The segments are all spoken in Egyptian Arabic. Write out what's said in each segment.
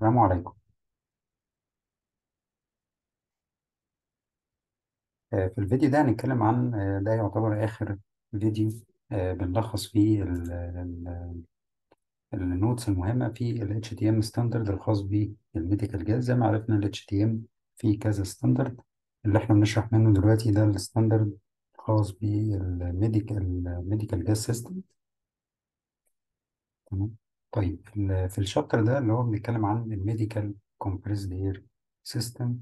السلام عليكم آه، في الفيديو ده هنتكلم عن آه، ده يعتبر آخر فيديو آه، بنلخص فيه النوتس المهمة في ال HTM ستاندرد الخاص بالميديكال جاز زي ما عرفنا ال HTM في كذا ستاندرد اللي احنا بنشرح منه دلوقتي ده الستاندرد الخاص بالميديكال ميديكال جاز سيستم تمام طيب ال- في الشابتر ده اللي هو بنتكلم عن الميديكال كومبريسد اير سيستم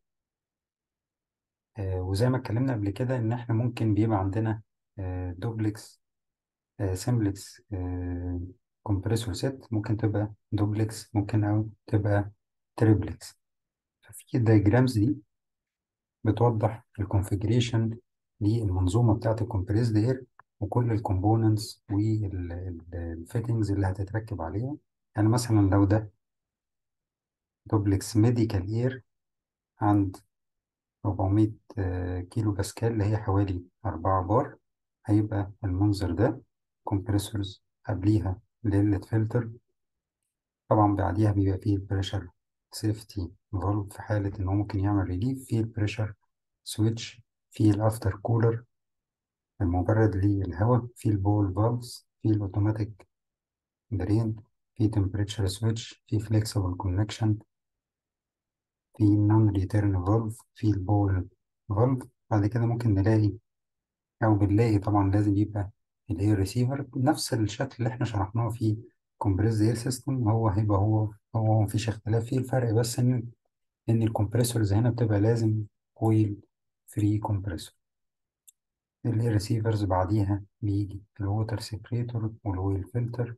آه، وزي ما اتكلمنا قبل كده ان احنا ممكن بيبقى عندنا دوبلكس سمبلكس كومبريسور ست ممكن تبقى دوبلكس ممكن او تبقى تريبلكس ففي الدايجرامز دي بتوضح الكونفيجريشن للمنظومه بتاعت الكومبريسد اير وكل الكومبوننتس والفيتنجز اللي هتتركب عليها يعني مثلا لو ده دوبلكس ميديكال اير عند 400 آه، كيلو باسكال اللي هي حوالي 4 بار هيبقى المنظر ده كومبريسورز قبليها ليلة فلتر طبعا بعديها بيبقى فيه البريشر سيفتي فالف في حالة إن هو ممكن يعمل ريليف فيه البريشر سويتش فيه الأفتر كولر المبرد للهواء فيه البول فالفز فيه الأوتوماتيك درين فيه تمبريتشر سويتش فيه فليكسبل كونكشن فيه نون ريتيرن فالف فيه البول فالف بعد كده ممكن نلاقي أو بنلاقي طبعا لازم يبقى الاير ريسيفر بنفس الشكل اللي احنا شرحناه في كومبريس اير سيستم هو هيبقى هو هو مفيش اختلاف فيه الفرق بس ان ان الكمبريسورز هنا بتبقى لازم كويل فري كومبريسور الاير ريسيفرز بعديها بيجي الووتر سيبريتور والويل فلتر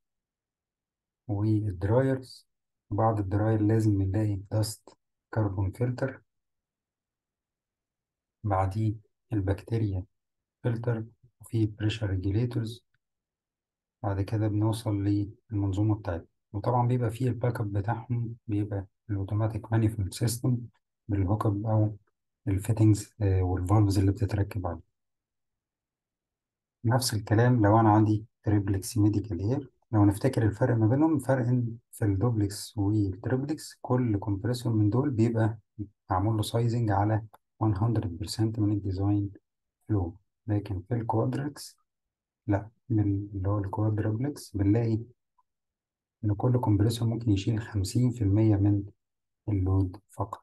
والدرايرز وبعد الدراير لازم نلاقي داست كربون فلتر بعديه البكتيريا فلتر وفي بريشر ريجيليتورز بعد كده بنوصل للمنظومة بتاعتنا وطبعا بيبقى فيه الباك اب بتاعهم بيبقى الاوتوماتيك مانيفولد سيستم بالهوك اب او الفيتنجز والفالفز اللي بتتركب عليه نفس الكلام لو انا عندي تريبلكس ميديكال اير لو نفتكر الفرق ما بينهم فرق إن في الدوبلكس والتريبلكس كل كومبريسور من دول بيبقى معمول له سايزنج على 100% من الديزاين فلو لكن في الكوادركس لا من اللي هو الكوادربلكس بنلاقي إن كل كومبريسور ممكن يشيل خمسين في المية من اللود فقط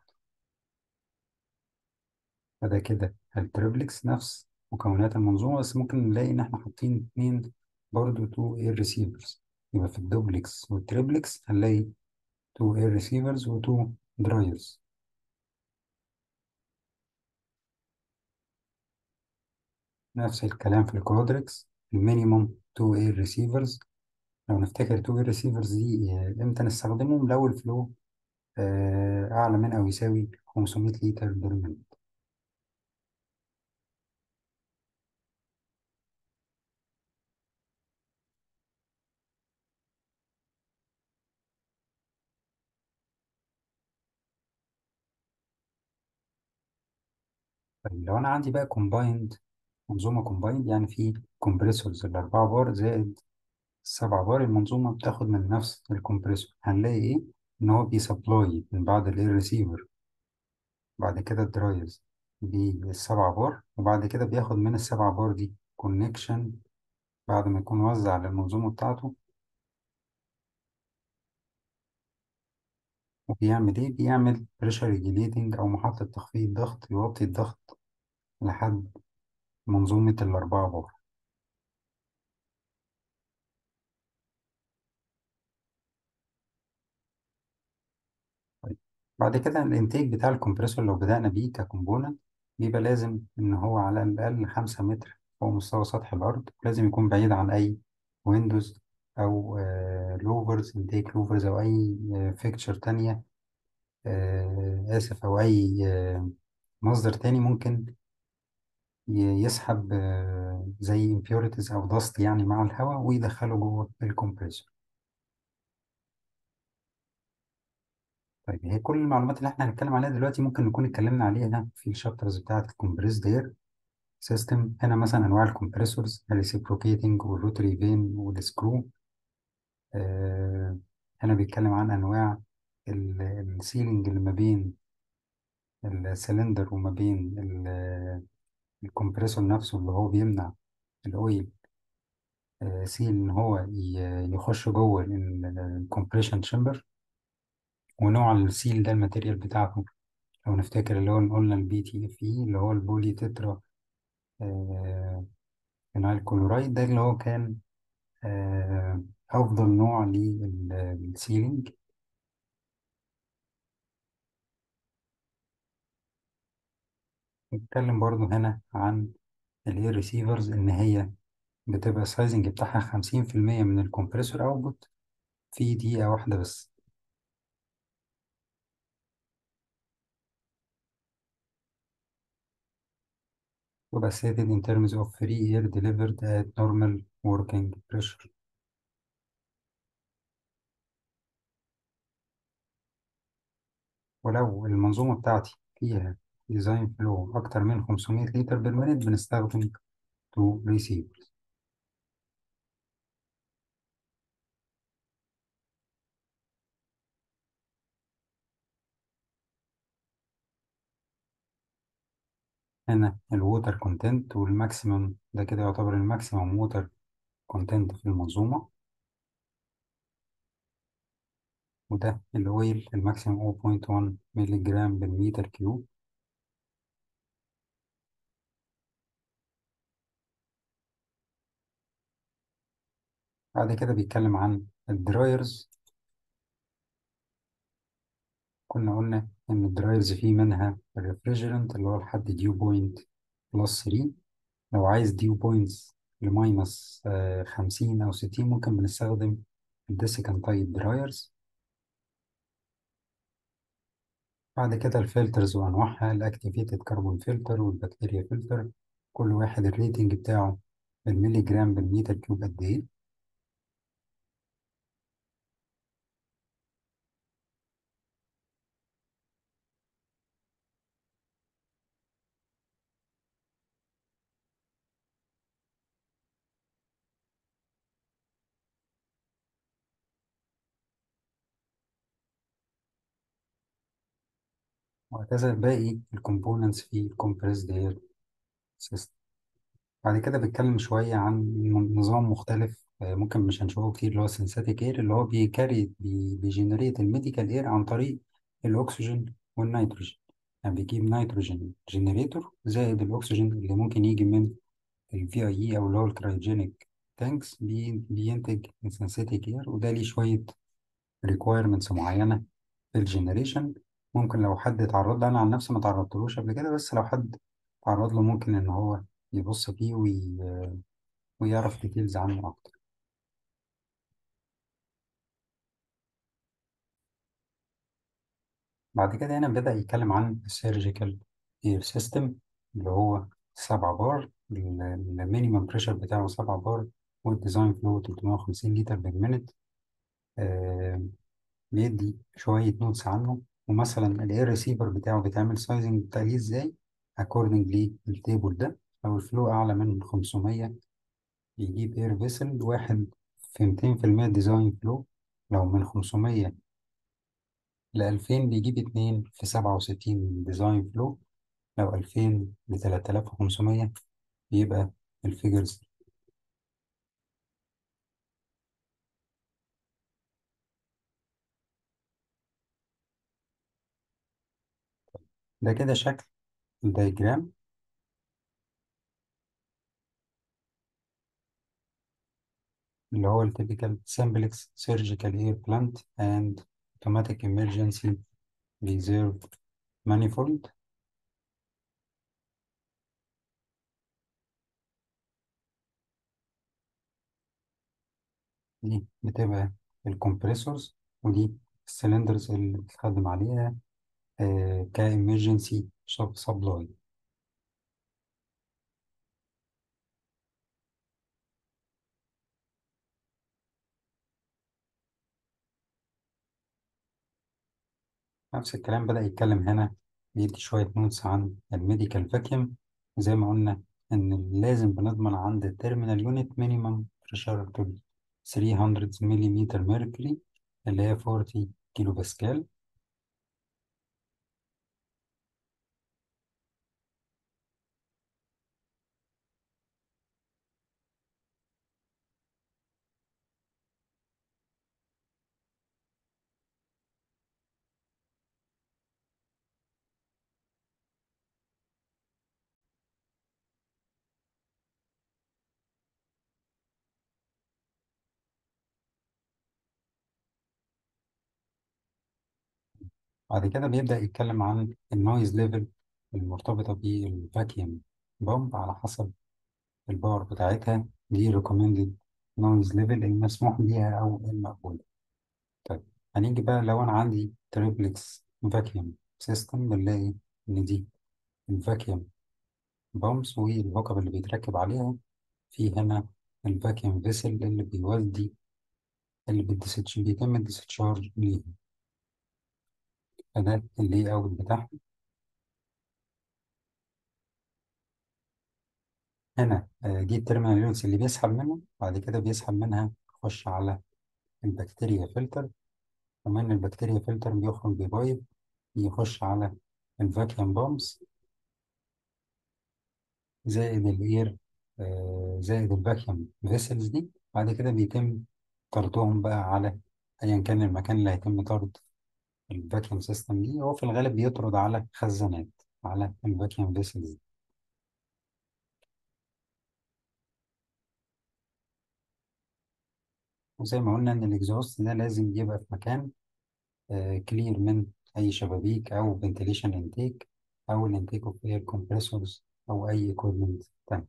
فده كده التريبلكس نفس مكونات المنظومة بس ممكن نلاقي إن إحنا حاطين اتنين برضو تو اير ريسيفرز يبقى في الدوبلكس والتريبلكس هنلاقي تو اير ريسيفرز وتو درايرز نفس الكلام في الكوادركس المينيموم تو اير ريسيفرز لو نفتكر تو اير ريسيفرز دي آه، امتى نستخدمهم لو الفلو آه، أعلى من أو يساوي 500 لتر بير مينت طيب لو انا عندي بقى كومبايند منظومه كومبايند يعني في كومبريسورز الاربعه بار زائد السبعه بار المنظومه بتاخد من نفس الكمبريسور هنلاقي ايه ان هو بيسبلاي من بعد الاير ريسيفر بعد كده الدرايرز بالسبعه بار وبعد كده بياخد من السبعه بار دي كونكشن بعد ما يكون وزع للمنظومه بتاعته وبيعمل ايه بيعمل بريشر ريجيليتنج او محطه تخفيض ضغط يوطي الضغط لحد منظومه الاربعه بار طيب بعد كده الانتيك بتاع الكمبريسور لو بدأنا بيه ككومبوننت بيبقى لازم إن هو على الأقل خمسة متر فوق مستوى سطح الأرض لازم يكون بعيد عن أي ويندوز أو لوفرز انتيك لوفرز أو أي فيكتشر تانية آه، آسف أو أي آه، مصدر تاني ممكن ي- يسحب آه، زي impurities أو dust يعني مع الهواء ويدخله جوه الكمبريسور طيب هي كل المعلومات اللي احنا هنتكلم عليها دلوقتي ممكن نكون اتكلمنا عليها في الشابترز بتاعة الكومبريسد اير سيستم هنا مثلا انواع الكمبريسورز الريسيبروكيتنج والروتري فين والسكرو آه هنا بيتكلم عن انواع السيلينج اللي ما بين السلندر وما بين ال- الكمبريسور نفسه اللي هو بيمنع الأويل آه، سيل إن هو ي- يخش جوه الكمبريشن تشامبر ونوع السيل ده الماتيريال بتاعته لو نفتكر اللي هو قلنا البي تي اف اي اللي هو البولي تترا آه، فينايل كلورايد ده اللي هو كان آه، أفضل نوع للسيلينج نتكلم برضو هنا عن الاير ريسيفرز إن هي بتبقى السايزنج بتاعها خمسين في المية من الكمبريسور أوتبوت في دقيقة واحدة بس تبقى stated in terms of free air delivered at normal working pressure ولو المنظومة بتاعتي فيها ديزاين فلو أكتر من 500 لتر بالمينت بنستخدم تو ريسيفرز هنا الووتر كونتنت والماكسيمم ده كده يعتبر الماكسيمم ووتر كونتنت في المنظومة وده الأويل الماكسيمم 0.1 مللي جرام بالمتر كيوب بعد كده بيتكلم عن الدرايرز كنا قلنا إن الدرايرز فيه منها الريفريجرنت اللي هو لحد ديو بوينت بلس 3 لو عايز ديو بوينتس لماينس خمسين أو ستين ممكن بنستخدم الديسيكان تايب درايرز بعد كده الفلترز وأنواعها الأكتيفيتد كربون فلتر والبكتيريا فلتر كل واحد الريتنج بتاعه بالملي جرام بالمتر كيوب قد إيه وهكذا باقي الكومبوننتس في الكومبريسد اير سيستم بعد كده بيتكلم شوية عن نظام مختلف آه، ممكن مش هنشوفه كتير اللي هو السنساتيك اير اللي هو بيكاري بي بيجنريت الميديكال اير عن طريق الأكسجين والنيتروجين يعني بيجيب نيتروجين جنريتور زائد الأكسجين اللي ممكن يجي من الفي اي اي أو اللي هو الكرايوجينيك تانكس بي بينتج السنساتيك اير وده ليه شوية ريكويرمنتس معينة في الجنريشن ممكن لو حد اتعرض له أنا عن نفسي ما تعرضتلوش قبل كده بس لو حد تعرض له ممكن إن هو يبص فيه وي... ويعرف ديتيلز عنه أكتر بعد كده هنا بدأ يتكلم عن السيرجيكال اير سيستم اللي هو سبعة بار المينيمم بريشر بتاعه سبعة بار والديزاين فلو 350 لتر بالمينت آه بيدي شوية نوتس عنه ومثلا الاير ريسيفر بتاعه بيتعمل سايزنج بتاعه ازاي according للتيبل ده لو الفلو أعلى من 500 بيجيب اير فيسل واحد في 200% ديزاين فلو لو من 500 ل 2000 بيجيب اتنين في 67 ديزاين فلو لو 2000 ل 3500 بيبقى الفيجرز ده كده شكل الدايجرام اللي هو التيبيكال سمبلكس سيرجيكال اير بلانت اند اوتوماتيك emergency ريزيرف مانيفولد دي بتبقى الكمبريسورز ودي السلندرز اللي بتخدم عليها آه كإمرجنسي سبلاي نفس الكلام بدأ يتكلم هنا بيدي شوية نوتس عن الميديكال فاكيوم زي ما قلنا إن لازم بنضمن عند التيرمينال يونت مينيمم بريشر 300 ملم ميركوري اللي هي 40 كيلو باسكال بعد كده بيبدأ يتكلم عن النويز ليفل المرتبطة بالفاكيوم بامب على حسب الباور بتاعتها دي recommended noise level المسموح بيها أو المقبولة طيب هنيجي بقى لو أنا عندي تريبلكس فاكيوم سيستم بنلاقي إن دي الفاكيوم بامبس والهوكب اللي بيتركب عليها في هنا الفاكيوم فيسل اللي بيودي اللي بيدستش بيتم الديستشارج ليه فده اللي اوت بتاعها هنا آه، دي التيرمينال يونتس اللي بيسحب منها بعد كده بيسحب منها يخش على البكتيريا فلتر ومن البكتيريا فلتر بيخرج ببايب يخش على الفاكيوم بامبس زائد الاير آه، زائد الفاكيوم فيسلز دي بعد كده بيتم طردهم بقى على ايا كان المكان اللي هيتم طرد الفاكيوم سيستم دي هو في الغالب بيطرد على خزانات على الفاكيوم فيسلز وزي ما قلنا ان الاكزوست ده لازم يبقى في مكان كلير من اي شبابيك او فنتيليشن انتيك او الانتيك اوف اير كومبريسورز او اي ايكويبمنت تاني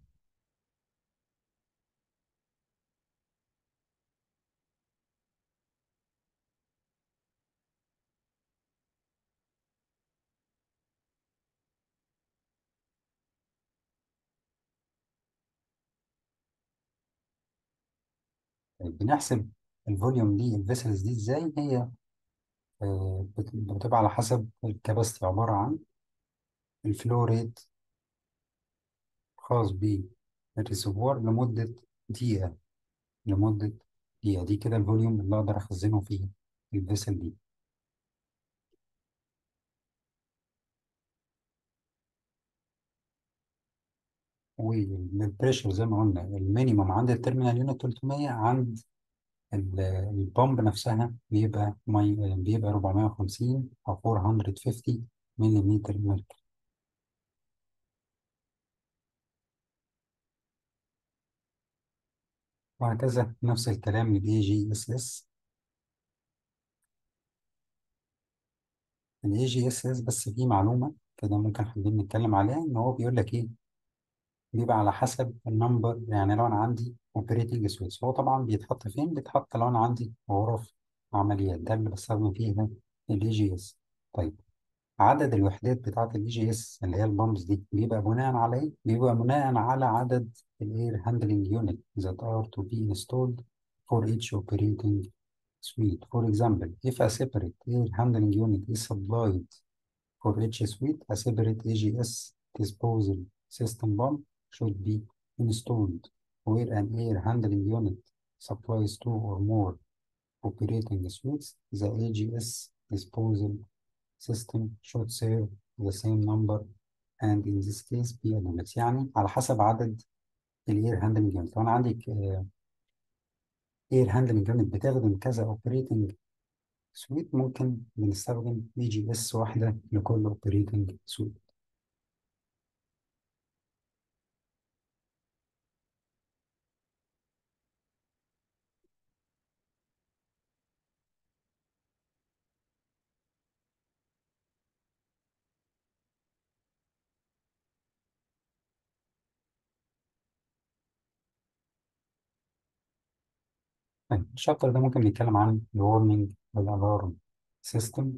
طيب، بنحسب الفوليوم دي الفيسلز دي ازاي هي آه، بت- بتبقى على حسب الكباستي عبارة عن الفلو ريت خاص بالريسيفوار لمدة دقيقة لمدة دقيقة دي كده الفوليوم اللي أقدر أخزنه فيه الفيسل دي والبريشر زي ما قلنا المينيمم عند التيرمينال يونت 300 عند ال- البامب نفسها بيبقى مي بيبقى 450 أو 450 ملم ميركوري وهكذا نفس الكلام للاي جي اس اس الاي جي اس اس بس في معلومة كده ممكن حابين نتكلم عليها إن هو بيقول لك إيه بيبقى على حسب النمبر يعني لو أنا عندي اوبريتنج سويتش هو طبعا بيتحط فين؟ بيتحط لو أنا عندي غرف عمليات ده اللي بستخدم فيها الاي جي اس طيب عدد الوحدات بتاعة الاي جي اس اللي هي البامبس دي بيبقى بناء على ايه؟ بيبقى بناء على عدد الاير هاندلنج يونت that are to be installed for each operating suite. For example, if a separate air handling unit is supplied for each suite, a separate AGS disposal system pump should be installed. Where an air handling unit supplies two or more operating suites, the AGS disposal system should serve the same number and in this case be a limit يعني على حسب عدد الاير هاندلنج يونت لو انا عندي اير هاندلنج يونت بتخدم كذا اوبريتنج سويت ممكن بنستخدم اي جي اس واحده لكل اوبريتنج سويت طيب الشابتر ده ممكن نتكلم عن الورنينج والالارم سيستم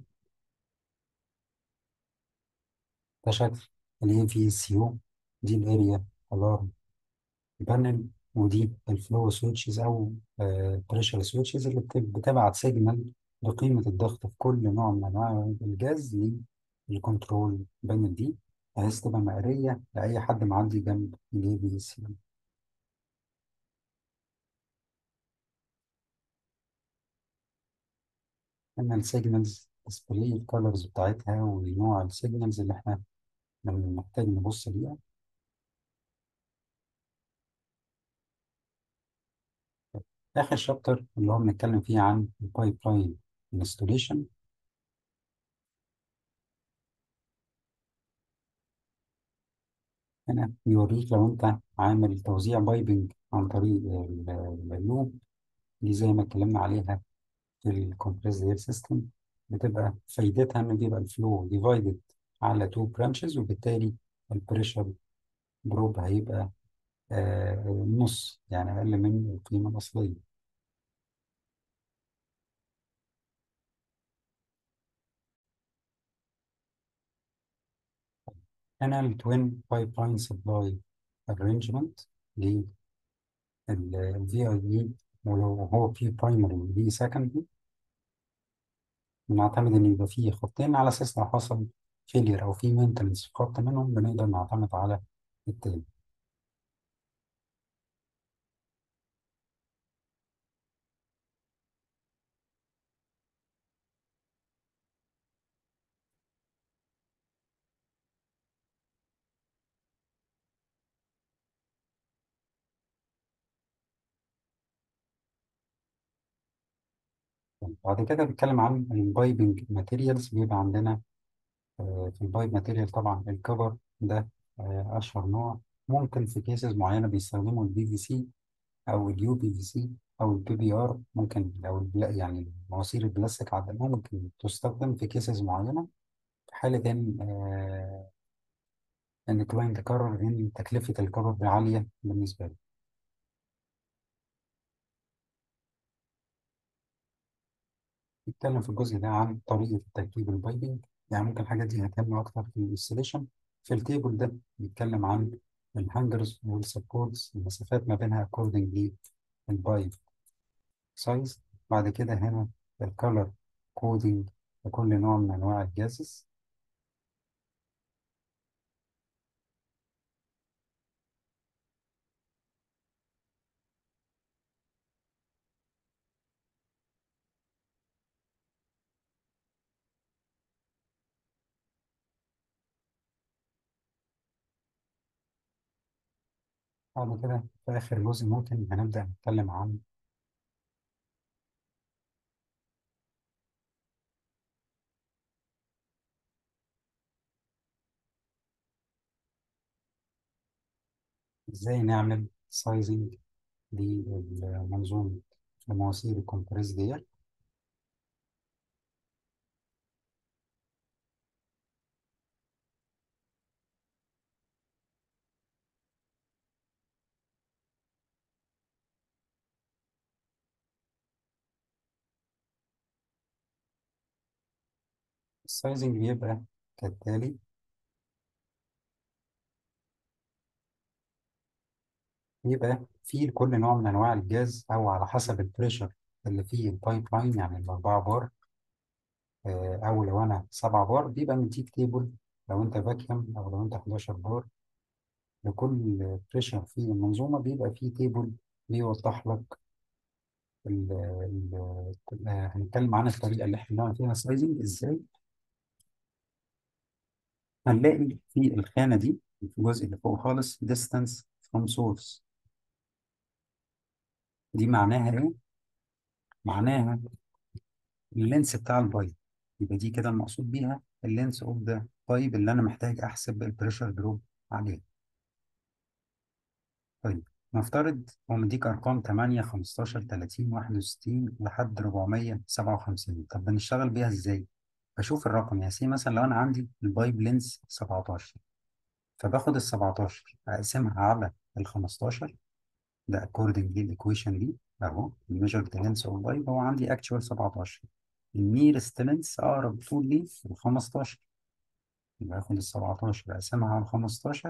ده شكل الاي في اس يو دي الاريا الارم بانل ودي الفلو سويتشز او بريشر سويتشز اللي بت- بتبعت سيجنال بقيمه الضغط في كل نوع من انواع الجاز للكنترول بانل دي بحيث تبقى مقريه لاي حد معدي جنب الاي في اس يو ان السيجنالز ديسبلاي الكالرز بتاعتها ونوع السيجنالز اللي احنا محتاج نبص ليها آخر شابتر اللي هو بنتكلم فيه عن البايب لاين انستوليشن هنا بيوريك لو أنت عامل توزيع بايبنج عن طريق ال- اللوب دي زي ما اتكلمنا عليها في الكومبريس اير سيستم بتبقى فايدتها ان بيبقى الفلو ديفايدد على تو برانشز وبالتالي البريشر دروب هيبقى آه نص يعني اقل من القيمه الاصليه هنا التوين بايب لاين سبلاي ارينجمنت للفي اي بي ولو هو في برايمري ودي سكندري بنعتمد ان يبقى فيه خطين على اساس لو حصل فيلير او في مينتنس في خط منهم بنقدر نعتمد على التاني بعد كده بنتكلم عن البايبنج ماتيريالز بيبقى عندنا آه، في البايب ماتيريال طبعا الكفر ده آه، اشهر نوع ممكن في كيسز معينه بيستخدموا البي في سي او اليو بي في سي او البي بي ار ممكن او البلا يعني مواسير البلاستيك عادة ممكن تستخدم في كيسز معينه في حاله ان آه، ان الكلاينت قرر ان تكلفه الكفر عاليه بالنسبه له نتكلم في الجزء ده عن طريقة تركيب البايبنج يعني ممكن الحاجات دي هتهم أكتر في الانستليشن في التيبل ده بيتكلم عن الهانجرز والسبورتس المسافات ما بينها according للبايب سايز بعد كده هنا الكالر كودينج لكل نوع من أنواع الجازز بعد كده في آخر جزء ممكن هنبدأ نتكلم عن إزاي نعمل سايزنج للمنظومة المواسير الكومبريس ديت السايزنج بيبقى كالتالي يبقى في لكل نوع من انواع الجاز او على حسب البريشر اللي فيه البايب لاين يعني الاربعه بار آه، او لو انا سبعة بار بيبقى مديك تيبل لو انت فاكيوم او لو انت 11 بار لكل بريشر في المنظومه بيبقى فيه تيبل بيوضح لك ال ال آه، هنتكلم عن الطريقه اللي احنا بنعمل فيها سايزنج ازاي هنلاقي في الخانه دي في الجزء اللي فوق خالص distance from source دي معناها ايه؟ معناها اللينس بتاع البايب يبقى دي كده المقصود بيها اللينس اوف ذا بايب اللي انا محتاج احسب البريشر دروب عليه طيب نفترض هو مديك ارقام 8 15 30 61 لحد 457 طب بنشتغل بيها ازاي بشوف الرقم يعني سي مثلا لو انا عندي البايب لينس 17 فباخد ال 17 اقسمها على ال 15 ده according للايكويشن دي اهو الميجر لينس اوف بايب هو عندي اكتشوال 17 النيرست لينس اقرب طول لي ال 15 يبقى اخد ال 17 اقسمها على 15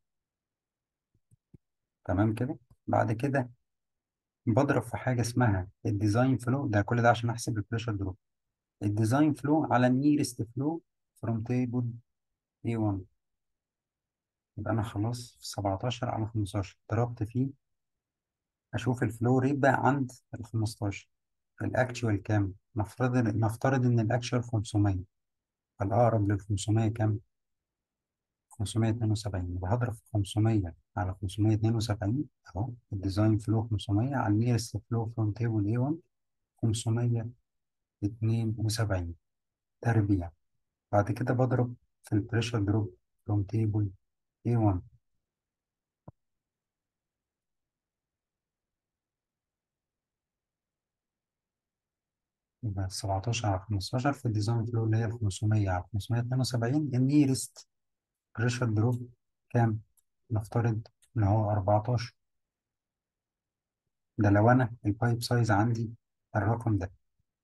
تمام كده بعد كده بضرب في حاجه اسمها الديزاين فلو ده كل ده عشان احسب البريشر دروب الديزاين فلو على النيرست فلو فروم تيبل A1 يبقى انا خلاص في 17 على 15 ضربت فيه اشوف الفلو ريت بقى عند ال 15 الاكتشوال كام نفترض نفترض ان الاكتشوال 500 فالاقرب لل 500 كام 572 يبقى هضرب في 500 على 572 اهو الديزاين فلو 500 على النيرست فلو فروم تيبل A1 572 تربيع بعد كده بضرب في البريشر دروب فروم تيبل A1 يبقى 17 على 15 في الديزاين فلو اللي هي ال 500 على 572 النيرست بريشر دروب كام؟ نفترض إن هو 14 ده لو أنا البايب سايز عندي الرقم ده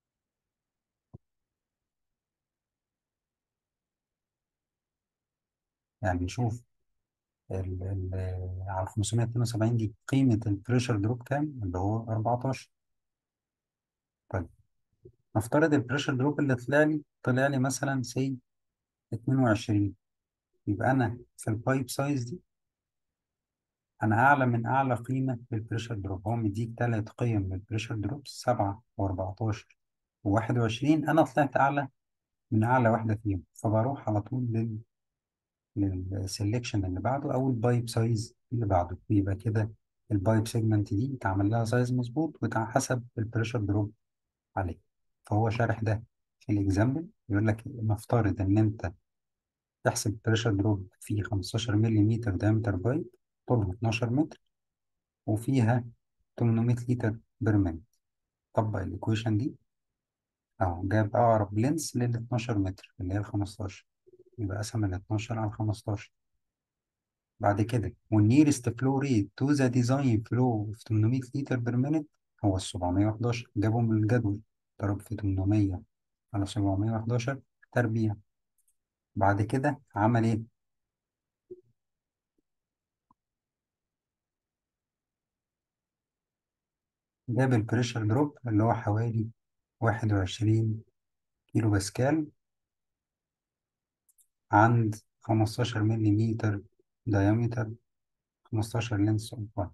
يعني نشوف ال ال على 572 دي قيمة البريشر دروب كام؟ اللي هو 14 طيب نفترض البريشر دروب اللي طلع لي طلع لي مثلا سي 22 يبقى أنا في البايب سايز دي أنا أعلى من أعلى قيمة للبريشر دروب هو مديك تلات قيم للبريشر دروب 7 و14 و21 أنا طلعت أعلى من أعلى واحدة فيهم فبروح على طول لل للسلكشن اللي بعده او البايب سايز اللي بعده يبقى كده البايب سيجمنت دي اتعمل لها سايز مظبوط وده حسب البريشر دروب عليه فهو شارح ده في الاكزامبل يقول لك نفترض ان انت تحسب بريشر دروب في 15 ملم دايمتر بايب طولها 12 متر وفيها 800 لتر بير مينت طبق الايكويشن دي اهو جاب اقرب لينس لل 12 متر اللي هي ال 15 يبقى قسم ال 12 على 15 بعد كده والنيرست فلو ريت تو ذا ديزاين فلو في 800 لتر بير مينت هو ال 711 جابه من الجدول ضرب في 800 على 711 تربيع بعد كده عمل ايه؟ جاب البريشر دروب اللي هو حوالي 21 كيلو باسكال عند 15 ملم دايمتر 15 لينس اوف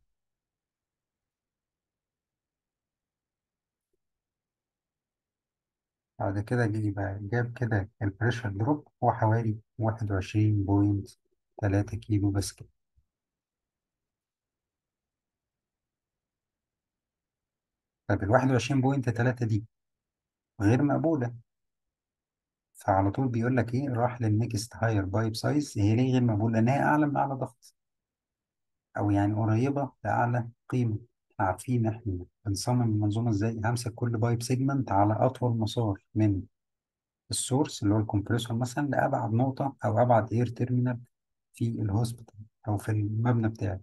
بعد كده جه بقى جاب كده البريشر دروب هو حوالي 21.3 كيلو باسكال طب ال 21.3 دي غير مقبولة فعلى طول بيقول لك ايه راح للنكست هاير بايب سايز هي ليه غير مقبولة؟ لأن هي أعلى من أعلى ضغط أو يعني قريبة لأعلى قيمة احنا عارفين احنا بنصمم المنظومة ازاي همسك كل بايب سيجمنت على أطول مسار من السورس اللي هو الكمبريسور مثلا لأبعد نقطة أو أبعد اير تيرمينال في الهوسبيتال أو في المبنى بتاعي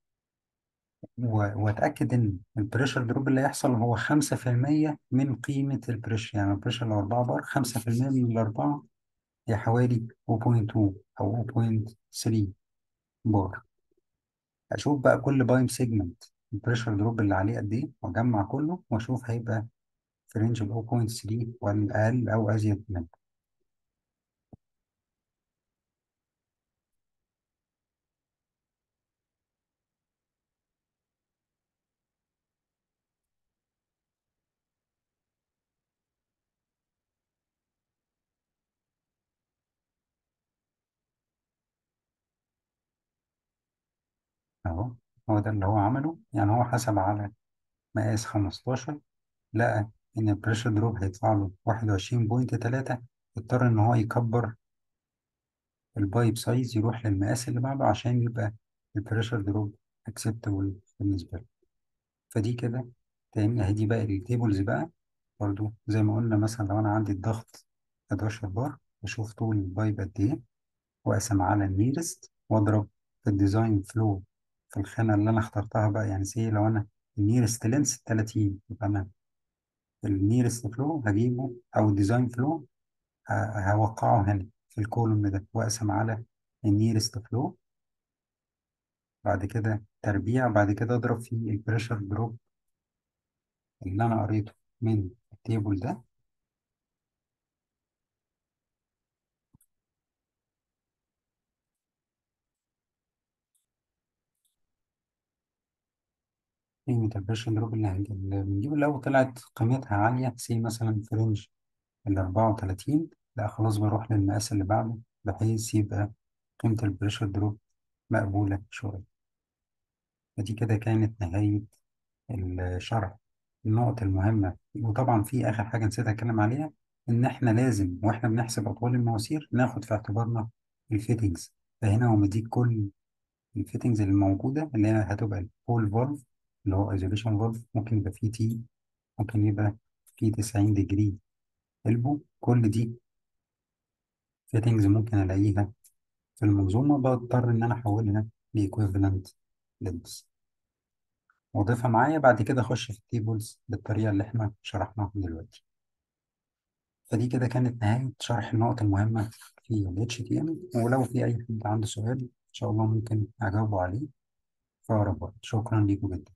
و- واتاكد ان البريشر دروب اللي هيحصل هو 5% من قيمه البريشر يعني البريشر لو 4 بار 5% من الاربعه هي حوالي 0.2 او 0.3 بار اشوف بقى كل بايم سيجمنت البريشر دروب اللي عليه قد ايه واجمع كله واشوف هيبقى في رينج ال 0.3 ولا اقل او ازيد منه اهو هو ده اللي هو عمله يعني هو حسب على مقاس 15 لقى ان البريشر دروب هيطلع له 21.3 اضطر ان هو يكبر البايب سايز يروح للمقاس اللي بعده عشان يبقى البريشر دروب اكسبتبل بالنسبة له فدي كده تاني اهي دي بقى التيبلز بقى برضو زي ما قلنا مثلا لو انا عندي الضغط 11 بار بشوف طول البايب قد ايه واقسم على النيرست واضرب في الديزاين فلو في الخانة اللي انا اخترتها بقى يعني سي لو انا النيرست لينس 30 يبقى انا النيرست فلو هجيبه او الديزاين فلو هوقعه هنا في الكولوم ده واقسم على النيرست فلو بعد كده تربيع بعد كده اضرب في البريشر دروب اللي انا قريته من التيبل ده قيمة البريشر دروب اللي هنجيب اللي بنجيبه لو طلعت قيمتها عالية سي مثلا في رينج ال 34 لا خلاص بروح للمقاس اللي بعده بحيث يبقى قيمة البريشر دروب مقبولة شوية فدي كده كانت نهاية الشرح النقط المهمة وطبعا في آخر حاجة نسيت أتكلم عليها إن إحنا لازم وإحنا بنحسب أطوال المواسير ناخد في اعتبارنا الفيتنجز فهنا هو مديك كل الفيتنجز اللي موجودة اللي هي هتبقى البول فالف اللي هو ايزوليشن فالف ممكن يبقى فيه تي ممكن يبقى في 90 ديجري البو كل دي فيتنجز ممكن الاقيها في المنظومة بضطر ان انا احولها لايكويفالنت لينس واضيفها معايا بعد كده اخش في التيبلز بالطريقة اللي احنا شرحناها دلوقتي فدي كده كانت نهاية شرح النقط المهمة في ال HTML ولو في أي حد عنده سؤال إن شاء الله ممكن أجاوبه عليه في أقرب وقت شكرا ليكم جدا